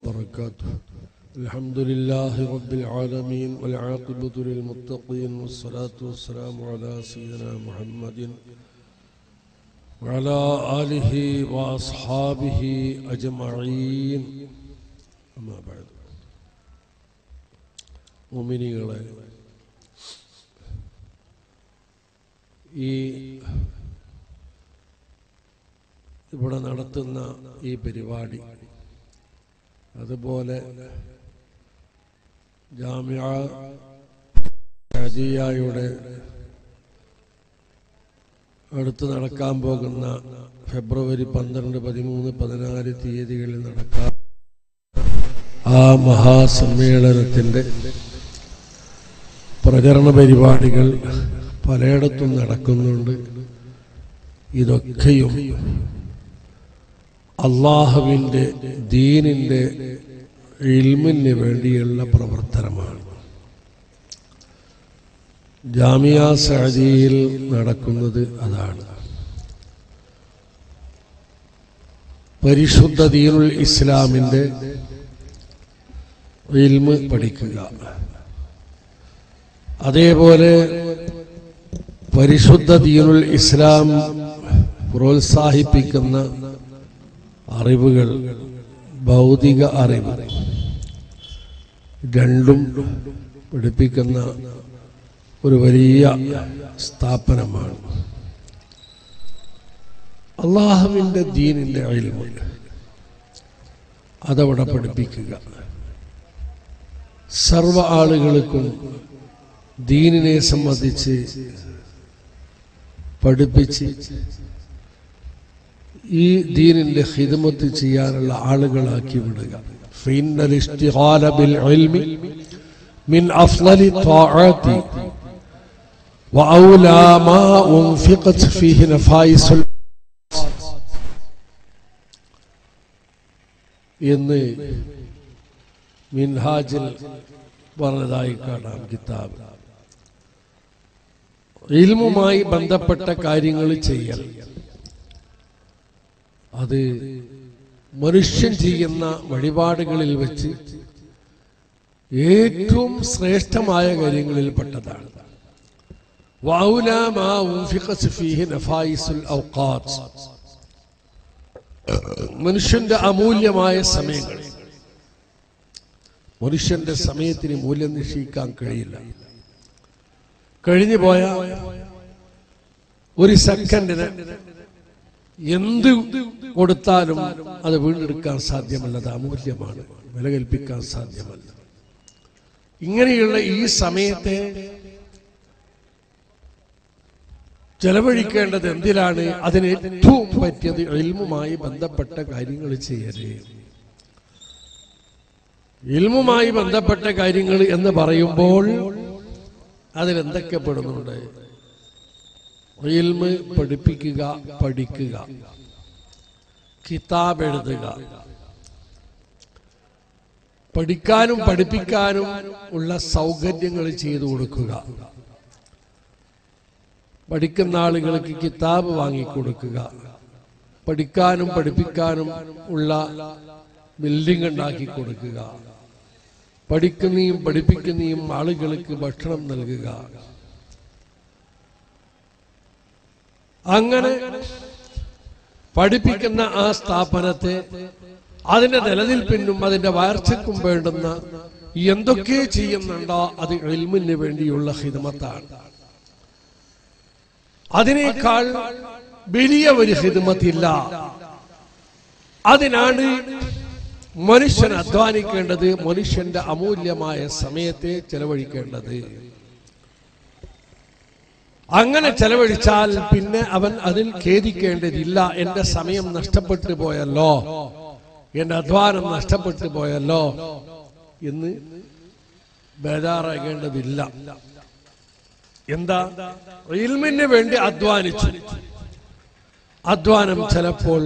وبركاته الحمد لله رب العالمين والعاقبة للمتقين والصلاة والسلام على سيدنا محمد وعلى آله وأصحابه أجمعين أما بعد മുമിനികളെ ഈ ഇവിടെ നടത്തുന്ന ഈ പരിപാടി അതുപോലെ ജാമ്യ ഷാജിയായുടെ അടുത്ത് നടക്കാൻ പോകുന്ന ഫെബ്രുവരി പന്ത്രണ്ട് പതിമൂന്ന് പതിനാല് തീയതികളിൽ നടക്കാൻ ആ മഹാസമ്മേളനത്തിൻ്റെ പ്രചരണ പരിപാടികൾ പലയിടത്തും നടക്കുന്നുണ്ട് ഇതൊക്കെയും അള്ളാഹുവിൻ്റെ ദീനിൻ്റെ ഇൽമിന് വേണ്ടിയുള്ള പ്രവർത്തനമാണ് ജാമിയ സഅദിയിൽ നടക്കുന്നത് അതാണ് പരിശുദ്ധ ദീനുൽ ഇസ്ലാമിൻ്റെ ഇൽമ് പഠിക്കുക അതേപോലെ പരിശുദ്ധ ദീനുൽ ഇസ്ലാം പ്രോത്സാഹിപ്പിക്കുന്ന അറിവുകൾ ഭൗതിക അറിവ് രണ്ടും പഠിപ്പിക്കുന്ന ഒരു വലിയ സ്ഥാപനമാണ് അള്ളാഹുവിൻ്റെ ദീനിൻ്റെ അയൽമ അതവിടെ പഠിപ്പിക്കുക സർവ ആളുകൾക്കും ദീനിനെ സംബന്ധിച്ച് പഠിപ്പിച്ച് ഈ ദീനിന്റെ ഹിദമത്ത് ചെയ്യാനുള്ള ആളുകളാക്കി വിടുക فإن الاشتغال بالعلم من أفضل الطاعات وأولى ما أنفقت فيه نفائس എന്ന് മിൻഹാജിൽ പറഞ്ഞതായി കാണാം കിതാബ് ഇൽമുമായി ബന്ധപ്പെട്ട കാര്യങ്ങൾ ചെയ്യൽ അത് മനുഷ്യൻ ചെയ്യുന്ന വഴിപാടുകളിൽ വെച്ച് ഏറ്റവും ശ്രേഷ്ഠമായ കാര്യങ്ങളിൽപ്പെട്ടതാണ് മനുഷ്യന്റെ അമൂല്യമായ സമയങ്ങൾ മനുഷ്യന്റെ സമയത്തിന് മൂല്യം നിശ്ചയിക്കാൻ കഴിയില്ല കഴിഞ്ഞു പോയ ഒരു സെക്കൻഡിന് എന്ത് കൊടുത്താലും അത് വീണ്ടെടുക്കാൻ സാധ്യമല്ല അത് അമൂല്യമാണ് വില കൽപ്പിക്കാൻ സാധ്യമല്ല ഇങ്ങനെയുള്ള ഈ സമയത്തെ ചെലവഴിക്കേണ്ടത് എന്തിനാണ് അതിന് ഏറ്റവും പറ്റിയത് എൽമുമായി ബന്ധപ്പെട്ട കാര്യങ്ങൾ ചെയ്യലേ ഇൽമുമായി ബന്ധപ്പെട്ട കാര്യങ്ങൾ എന്ന് പറയുമ്പോൾ അതിലെന്തൊക്കെ പെടുന്നുണ്ട് ഇൽമ് പഠിപ്പിക്കുക പഠിക്കുക കിതാബ് എഴുതുക പഠിക്കാനും പഠിപ്പിക്കാനും ഉള്ള സൗകര്യങ്ങൾ ചെയ്തു കൊടുക്കുക പഠിക്കുന്ന ആളുകൾക്ക് കിതാബ് വാങ്ങിക്കൊടുക്കുക പഠിക്കാനും പഠിപ്പിക്കാനും ഉള്ള ബിൽഡിംഗ് ഉണ്ടാക്കി കൊടുക്കുക പഠിക്കുന്നയും പഠിപ്പിക്കുന്നയും ആളുകൾക്ക് ഭക്ഷണം നൽകുക അങ്ങനെ പഠിപ്പിക്കുന്ന ആ സ്ഥാപനത്തെ അതിന്റെ നിലനിൽപ്പിനും അതിന്റെ വളർച്ചയ്ക്കും വേണ്ടുന്ന എന്തൊക്കെ ചെയ്യുന്നുണ്ടോ അത് എൽമിന് വേണ്ടിയുള്ള ഹിദ്മത്താണ് അതിനേക്കാൾ വലിയ ഒരു ഹിദ്മത്തില്ല അതിനാണ് മനുഷ്യൻ അധ്വാനിക്കേണ്ടത് മനുഷ്യന്റെ അമൂല്യമായ സമയത്തെ ചെലവഴിക്കേണ്ടത് അങ്ങനെ ചെലവഴിച്ചാൽ പിന്നെ അവൻ അതിൽ ഖേദിക്കേണ്ടതില്ല എന്റെ സമയം നഷ്ടപ്പെട്ടു പോയല്ലോ എന്റെ അധ്വാനം നഷ്ടപ്പെട്ടു പോയല്ലോ എന്ന് ബേജാറാകേണ്ടതില്ല എന്താ ഇൽമിന് വേണ്ടി അധ്വാനിച്ചു അധ്വാനം ചിലപ്പോൾ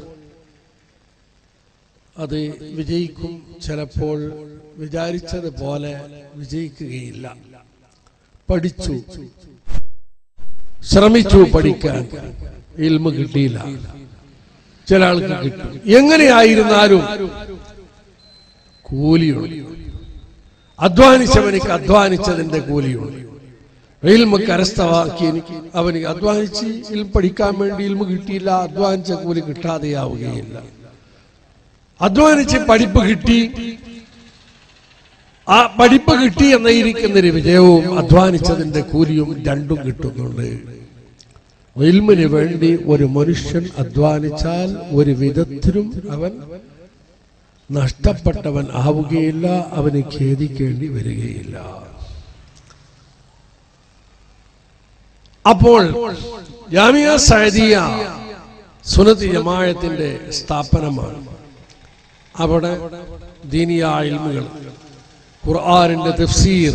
അത് വിജയിക്കും ചിലപ്പോൾ വിചാരിച്ചതുപോലെ വിജയിക്കുകയില്ല പഠിച്ചു ശ്രമിച്ചു പഠിക്കാൻ ഇൽമ കിട്ടിയില്ല ചില ആൾക്ക് കിട്ടും എങ്ങനെയായിരുന്നാലും കൂലിയുണ്ട് അധ്വാനിച്ചവനിക്ക് അധ്വാനിച്ചതിന്റെ കൂലിയുണ്ട് ഇൽമ കരസ്ഥമാക്കി എനിക്ക് അവന് അധ്വാനിച്ച് ഇൽമ പഠിക്കാൻ വേണ്ടി ഇൽമ കിട്ടിയില്ല അധ്വാനിച്ച കൂലി കിട്ടാതെയാവുകയില്ല അധ്വാനിച്ച് പഠിപ്പ് കിട്ടി ആ പഠിപ്പ് കിട്ടി എന്നയിരിക്കുന്നൊരു വിജയവും അധ്വാനിച്ചതിന്റെ കൂലിയും രണ്ടും കിട്ടുന്നുണ്ട് ഇൽമിന് വേണ്ടി ഒരു മനുഷ്യൻ അധ്വാനിച്ചാൽ ഒരു വിധത്തിലും അവൻ നഷ്ടപ്പെട്ടവൻ ആവുകയില്ല അവന് ഖേദിക്കേണ്ടി വരികയില്ല അപ്പോൾ ജാമിയ സൈദിയ സുനത്തി ജമായത്തിന്റെ സ്ഥാപനമാണ് അവിടെ ദീനിയ ഇൽമുകൾ ഖുർആനിന്റെ തഫ്സീർ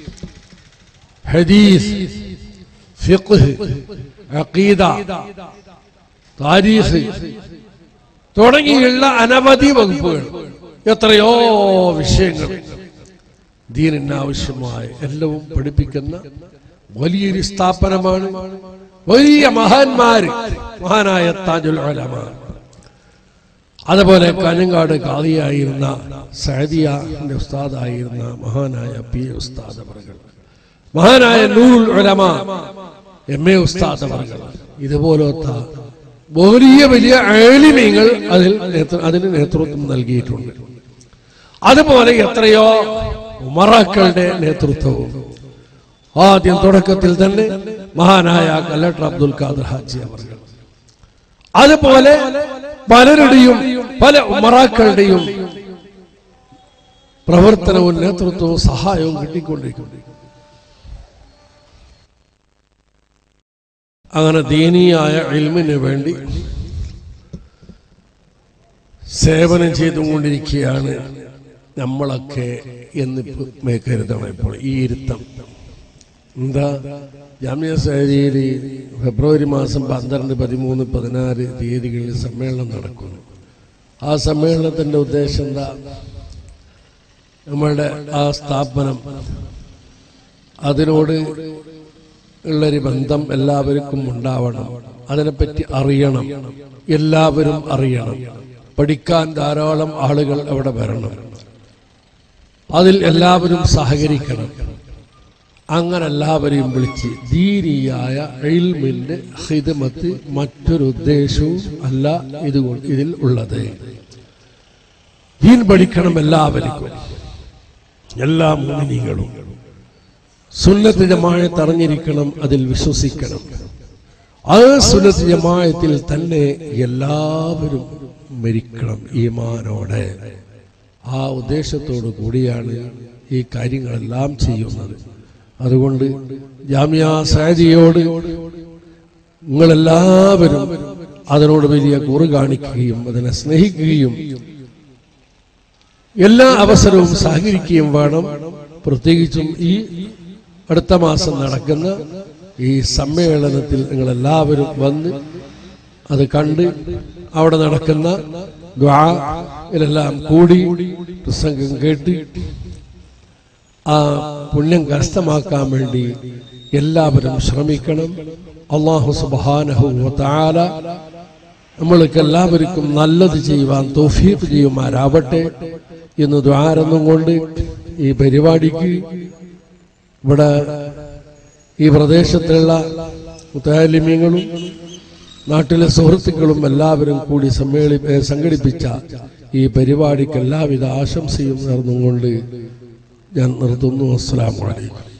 ഹദീസ് ഫിഖ്ഹ് അഖീദ താരീഖ് തുടങ്ങിയുള്ള അനവധി വകുപ്പുകൾ എത്രയോ വിഷയങ്ങൾ ദീനിന് ആവശ്യമായ എല്ലാവും പഠിപ്പിക്കുന്ന വലിയൊരു സ്ഥാപനമാണ് വലിയ മഹാന്മാര് മഹാനായ താജുൽ ഉലമ അതുപോലെ കാഞ്ഞങ്ങാട് കാളിയായിരുന്ന സഅദിയാന്റെ ഉസ്താദായിരുന്ന മഹാനായ പി എ ഉസ്താദ് അവർകൾ മഹാനായ നൂറുൽ ഉലമ എം എ ഉസ്താദ് അവർകൾ ഇതുപോലത്തെ വലിയ വലിയ ഏലിമീങ്ങൾ അതിൽ നേതൃ- അതിന് നേതൃത്വം നൽകിയിട്ടുണ്ട് അതുപോലെ എത്രയോ ഉമറാക്കളുടെ നേതൃത്വവും ആദ്യം തുടക്കത്തിൽ തന്നെ മഹാനായ കലക്ടർ അബ്ദുൽ ഖാദർ ഹാജി അവർ അതുപോലെ പലരുടെയും പല ഉമറാക്കളുടെയും പ്രവർത്തനവും നേതൃത്വവും സഹായവും കിട്ടിക്കൊണ്ടിരിക്കുന്നു അങ്ങനെ ദീനീയായ ഇൽമിന് വേണ്ടി സേവനം ചെയ്തുകൊണ്ടിരിക്കുകയാണ് നമ്മളൊക്കെ എന്ന് കരുതണം ഇപ്പോൾ ഈ ഇരുത്തം എന്താ ജാമ്യ സഹരിയിൽ ഫെബ്രുവരി മാസം പന്ത്രണ്ട് പതിമൂന്ന് പതിനാറ് തീയതികളിൽ സമ്മേളനം നടക്കുന്നു ആ സമ്മേളനത്തിന്റെ ഉദ്ദേശം എന്താ നമ്മളുടെ ആ സ്ഥാപനം അതിനോട് ഉള്ളൊരു ബന്ധം എല്ലാവർക്കും ഉണ്ടാവണം അതിനെപ്പറ്റി അറിയണം എല്ലാവരും അറിയണം പഠിക്കാൻ ധാരാളം ആളുകൾ അവിടെ വരണം അതിൽ എല്ലാവരും സഹകരിക്കണം അങ്ങനെ എല്ലാവരെയും വിളിച്ച് ദീനിയായ ഇൽമിന്റെ ഹിദമത്ത് മറ്റൊരു ഉദ്ദേശവും അല്ല ഇത് ഇതിൽ ഉള്ളത് ദീൻ പഠിക്കണം എല്ലാവർക്കും എല്ലാ മുനികളും സുന്നത്ത് ജമായത്ത് അറിഞ്ഞിരിക്കണം അതിൽ വിശ്വസിക്കണം ആ സുന്നത്ത് ജമായത്തിൽ തന്നെ എല്ലാവരും മരിക്കണം ഈമാനോടെ ആ ഉദ്ദേശത്തോടു കൂടിയാണ് ഈ കാര്യങ്ങളെല്ലാം ചെയ്യുന്നത് അതുകൊണ്ട് ജാമ്യ സാജിയോട് നിങ്ങളെല്ലാവരും അതിനോട് വലിയ കൂറ് കാണിക്കുകയും അതിനെ സ്നേഹിക്കുകയും എല്ലാ അവസരവും സഹകരിക്കുകയും വേണം പ്രത്യേകിച്ചും ഈ അടുത്ത മാസം നടക്കുന്ന ഈ സമ്മേളനത്തിൽ നിങ്ങൾ എല്ലാവരും വന്ന് അത് കണ്ട് അവിടെ നടക്കുന്ന ദ്വാലെല്ലാം കൂടി പ്രസംഗം കേട്ട് ആ പുണ്യം കരസ്ഥമാക്കാൻ വേണ്ടി എല്ലാവരും ശ്രമിക്കണം അള്ളാഹു സുബാനഹു താല നമ്മൾക്ക് എല്ലാവർക്കും നല്ലത് ചെയ്യുവാൻ തോഫീഫ് ചെയ്യുമാരാവട്ടെ എന്ന് ദ്വാരൊന്നും കൊണ്ട് ഈ പരിപാടിക്ക് ഇവിടെ ഈ പ്രദേശത്തുള്ള മുത്താലിമ്യങ്ങളും നാട്ടിലെ സുഹൃത്തുക്കളും എല്ലാവരും കൂടി സമ്മേളി ഏ, സംഘടിപ്പിച്ച ഈ പരിപാടിക്ക് എല്ലാവിധ ആശംസയും നേർന്നുകൊണ്ട് ഞാൻ നിർത്തുന്നു അസ്സലാമു അലൈക്കും